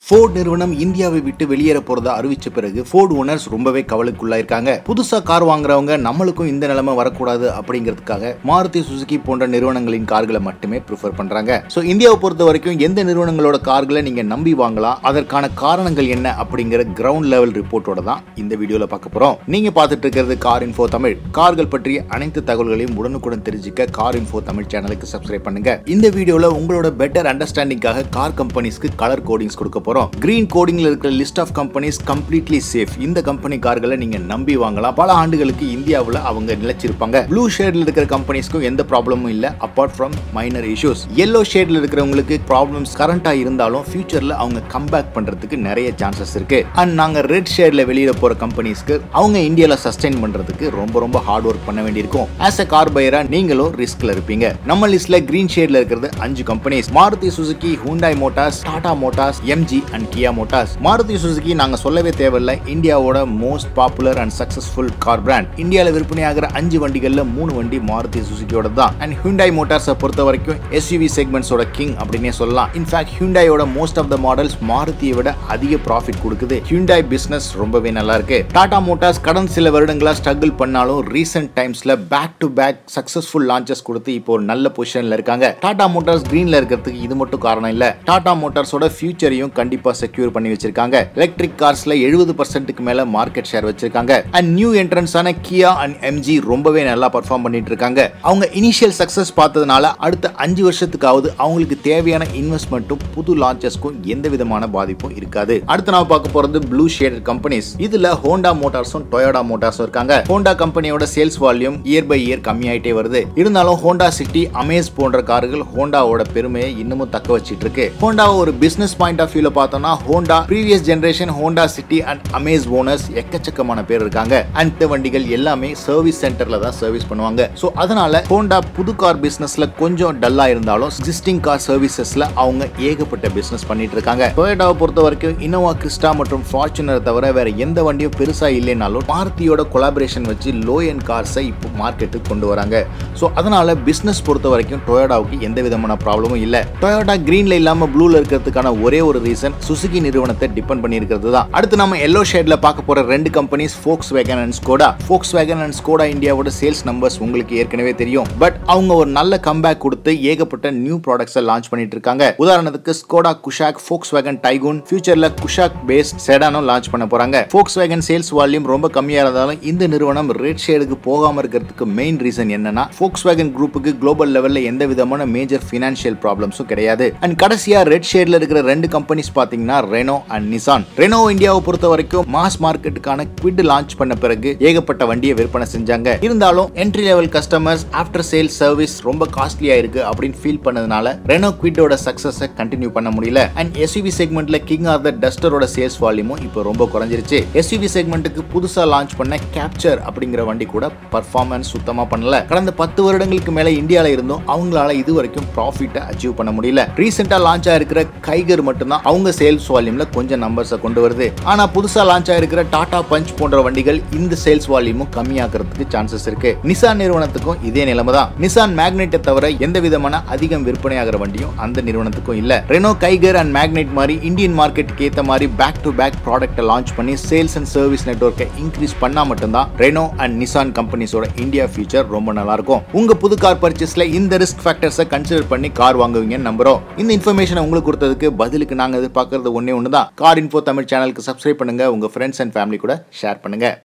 fort நிறுவனம் இந்தியாவை விட்டு வெளியேற போறதா அறிவிச்ச பிறகு ஃபோர்ட் ஓனர்ஸ் ரொம்பவே கவலைக்குள்ளாயிருக்காங்க புதுசா கார் வாங்குறவங்க நம்மளுக்கும் இந்த நிலைமை வரக்கூடாது அப்படிங்கிறதுக்காக மாருதி சுசுகி போன்ற நிறுவனங்களின் கார்களை மட்டுமே ப்ரிஃபர் பண்றாங்க ஸோ இந்தியாவை பொறுத்த வரைக்கும் எந்த நிறுவனங்களோட கார்களை நீங்க நம்பி வாங்கலாம் அதற்கான காரணங்கள் என்ன அப்படிங்கிற கிரவுண்ட் லெவல் ரிப்போர்ட்டோட தான் இந்த வீடியோல பார்க்க போறோம் நீங்க பார்த்துட்டு இருக்கிறது கார் இன்ஃபோ தமிழ் கார்கள் பற்றிய அனைத்து தகவல்களையும் உடனுக்குடன் தெரிஞ்சுக்க கார் இன்ஃபோ தமிழ் சேனலுக்கு சப்ஸ்கிரைப் பண்ணுங்க இந்த வீடியோல உங்களோட பெட்டர் அண்டர்ஸ்டாண்டிங்காக கார் கம்பெனிஸ்க்கு கலர் கோடிங்ஸ் கொடுக்க போறோம் கிரீன் கோடிங்ல இருக்கிற list of companies completely safe இந்த கம்பெனி கார்களை நீங்க நம்பி வாங்கலாம் பல ஆண்டுகளுக்கு இந்தியாவுல அவங்க நிலைச்சிருப்பாங்க ப்ளூ ஷேட்ல இருக்கிற கம்பெனிஸ்க்கும் எந்த ப்ராப்ளமும் இல்ல apart from minor issues yellow ஷேட்ல இருக்கிறவங்களுக்கு ப்ராப்ளம்ஸ் கரண்டா இருந்தாலும் ஃபியூச்சர்ல அவங்க கம்பேக் பண்றதுக்கு நிறைய சான்சஸ் இருக்கு அண்ட் நாங்க ரெட் ஷேட்ல வெளியிட போற கம்பெனிஸ்க்கு அவங்க இந்தியால சஸ்டைன் பண்றதுக்கு ரொம்ப ரொம்ப ஹார்ட் ஒர்க் பண்ண வேண்டியிருக்கும் ஆஸ் அ கார் பையரா நீங்களும் ரிஸ்க்ல இருப்பீங்க நம்ம லிஸ்ட்ல கிரீன் ஷேட்ல இருக்கிறது அஞ்சு companies Maruti Suzuki Hyundai Motors Tata Motors MG and Kia Motors Maruti Suzuki நாங்க சொல்லவே தேவையில்ல இந்தியாவோட most popular and successful car brand இந்தியாவில் விற்பனையாகிற அஞ்சு வண்டிகள்ல மூணு வண்டி மாருதி சுசுகியோட தான் அண்ட் ஹூண்டாய் மோட்டார்ஸை பொறுத்த வரைக்கும் எஸ்யூவி செக்மெண்ட்ஸோட கிங் அப்படின்னே சொல்லலாம் இன்ஃபேக்ட் ஹூண்டாயோட மோஸ்ட் ஆஃப் த மாடல்ஸ் மாருதியை விட அதிக ப்ராஃபிட் கொடுக்குது ஹூண்டாய் பிசினஸ் ரொம்பவே நல்லா இருக்கு டாடா மோட்டார்ஸ் கடந்த சில வருடங்களா ஸ்ட்ரகிள் பண்ணாலும் ரீசெண்ட் டைம்ஸ்ல back to back successful launches கொடுத்து இப்போ ஒரு நல்ல பொசிஷன்ல இருக்காங்க டாடா மோட்டார்ஸ் கிரீன்ல இருக்கிறதுக்கு இது மட்டும் காரணம் இல்ல டாடா மோட்டார்ஸோட ஃபியூச்சரையும் கண்டிப்பா செக்யூர் பண்ணி வச்சிருக்காங்க எலக்ட்ரிக் கார்ஸ்ல எழுபது பர்சன்ட்டுக்கு மேல மார்க்கெட் ஷேர் வச்சிருக்காங்க அண்ட் நியூ என்ட்ரன்ஸான கியா அண்ட் எம்ஜி ரொம்பவே நல்லா பர்ஃபார்ம் பண்ணிட்டு இருக்காங்க அவங்க இனிஷியல் சக்சஸ் பார்த்ததுனால அடுத்த அஞ்சு வருஷத்துக்காவது அவங்களுக்கு தேவையான இன்வெஸ்ட்மெண்ட்டும் புது லான்ச்சஸ்க்கும் எந்த விதமான பாதிப்பும் இருக்காது அடுத்து நான் பார்க்க போறது ப்ளூ ஷேடட் கம்பெனிஸ் இதுல ஹோண்டா மோட்டார்ஸும் டொயோடா மோட்டார்ஸும் இருக்காங்க ஹோண்டா கம்பெனியோட sales volume year by year கம்மியாயிட்டே வருது இருந்தாலும் ஹோண்டா சிட்டி அமேஸ் போன்ற கார்கள் ஹோண்டாவோட பெருமையை இன்னமும் தக்க வச்சிட்டு இருக்கு ஹோண்டா ஒரு பிசினஸ் பாயிண்ட் ஆஃப் வியூல பார்த்தோம்னா Honda previous generation Honda City and Amaze owners எக்கச்சக்கமான பேர் இருக்காங்க அண்ட் இந்த வண்டிகள் எல்லாமே சர்வீஸ் சென்டர்ல தான் சர்வீஸ் பண்ணுவாங்க ஸோ அதனால ஹோண்டா புது கார் பிசினஸ்ல கொஞ்சம் டல்லா இருந்தாலும் எக்ஸிஸ்டிங் கார் சர்வீசஸ்ல அவங்க ஏகப்பட்ட பிசினஸ் பண்ணிட்டு இருக்காங்க டொயோட்டாவை பொறுத்த வரைக்கும் இனோவா கிறிஸ்டா மற்றும் ஃபார்ச்சுனர் தவிர வேற எந்த வண்டியும் பெருசா இல்லைனாலும் மாருதியோட கொலாபரேஷன் வச்சு லோ என் கார்ஸை இப்போ மார்க்கெட்டுக்கு கொண்டு வராங்க ஸோ அதனால பிசினஸ் பொறுத்த வரைக்கும் டொயோட்டாவுக்கு எந்த விதமான ப்ராப்ளமும் இல்லை டொயோட்டா கிரீன்ல இல்லாம ப்ளூல இருக்கிறதுக்கான ஒரே ஒரு ரீசன் சுசுகி நிறுவனத்தை டிபெண்ட் பண்ணி இருக்கிறது தான் அடுத்து நம்ம எல்லோ ஷேட்ல பார்க்க போற ரெண்டு companies Volkswagen and Skoda Volkswagen and Skoda இந்தியாவோட சேல்ஸ் நம்பர்ஸ் உங்களுக்கு ஏற்கனவே தெரியும் பட் அவங்க ஒரு நல்ல கம்பேக் கொடுத்து ஏகப்பட்ட நியூ ப்ராடக்ட்ஸை லான்ச் பண்ணிட்டு இருக்காங்க உதாரணத்துக்கு Skoda Kushaq Volkswagen Taigun ஃபியூச்சர்ல குஷாக் பேஸ்ட் செடானும் லான்ச் பண்ண போறாங்க ஃபோக்ஸ் வேகன் சேல்ஸ் வால்யூம் ரொம்ப கம்மியா இருந்தாலும் இந்த நிறுவனம் ரெட் ஷேடுக்கு போகாம இருக்கிறதுக்கு மெயின் ரீசன் என்னன்னா ஃபோக்ஸ் வேகன் குரூப்புக்கு குளோபல் லெவல்ல எந்த விதமான மேஜர் ஃபினான்ஷியல் ப்ராப்ளம்ஸும் கிடையாது அண்ட் கடைசியா ரெட் ஷேட்ல இருக்கிற ரெண்டு கம்பெனிஸ் பாத்தீங்கன்னா ரெனோ அண்ட் நிசான் ரெனோ இந்தியாவை பொறுத்த வரைக்கும் மாஸ் மார்க்கெட்டுக்கான குவிட் லான்ச் பண்ண பிறகு ஏகப்பட்ட வண்டியை விற்பனை செஞ்சாங்க இருந்தாலும் entry level customers after sale service ரொம்ப காஸ்ட்லியா இருக்கு அப்படின்னு ஃபீல் பண்ணதுனால ரெனோ குவிட்டோட சக்சஸ் கண்டினியூ பண்ண முடியல அண்ட் எஸ்யூவி செக்மெண்ட்ல கிங் ஆஃப் த டஸ்டரோட சேல்ஸ் வால்யூமும் இப்போ ரொம்ப குறைஞ்சிருச்சு எஸ்யூவி செக்மெண்ட்டுக்கு புதுசா லான்ச் பண்ண கேப்சர் அப்படிங்கிற வண்டி கூட பர்ஃபார்மன்ஸ் சுத்தமா பண்ணல கடந்த பத்து வருடங்களுக்கு மேல இந்தியால இருந்தும் அவங்களால இது வரைக்கும் ப்ராஃபிட்டை அச்சீவ் பண்ண முடியல ரீசெண்டா லான்ச் ஆயிருக்கிற கைகர் மட்டும்தான் அவங்க சேல்ஸ் வால்யூம்ல கொஞ்சம் நம்பர்ஸை கொண்டு வருது ஆனா புதுசா லான்ச் ஆயிருக்கிற டாடா பஞ்ச் போன்ற வண்டிகள் இந்த சேல்ஸ் வால்யூமும் கம்மியாகிறதுக்கு சான்சஸ் இருக்கு நிசான் நிறுவனத்துக்கும் இதே நிலைமை தான் நிசான் மேக்னெட்டை தவிர எந்த விதமான அதிகம் விற்பனையாகிற வண்டியும் அந்த நிறுவனத்துக்கும் இல்ல ரெனோ கைகர் அண்ட் மேக்னெட் மாதிரி இந்தியன் மார்க்கெட்டுக்கு ஏத்த மாதிரி பேக் டு பேக் ப்ராடக்ட்டை லான்ச் பண்ணி சேல்ஸ் அண்ட் சர்வீஸ் நெட்ஒர்க்கை இன்க்ரீஸ் பண்ணா மட்டும்தான் ரெனோ அண்ட் நிசான் கம்பெனிஸோட இந்தியா ஃபியூச்சர் ரொம்ப நல்லா இருக்கும் உங்க புது கார் பர்ச்சேஸ்ல இந்த ரிஸ்க் ஃபேக்டர்ஸை கன்சிடர் பண்ணி கார் வாங்குவீங்கன்னு நம்புறோம் இந்த இன்ஃபர்மேஷனை உங்களுக்கு கொடுத்ததுக்கு பதிலுக்கு நாங்க எதிர்பார்க்கறது ஒன்னே ஒன்று தான் கார் இன்ஃபோ தமிழ் சேனலுக்கு சப்ஸ்கிரைப் பண்ணுங்க உங்க ஃப்ரெண்ட்ஸ் அண்ட் ஃபேமிலி கூட ஷேர் பண்ணுங்க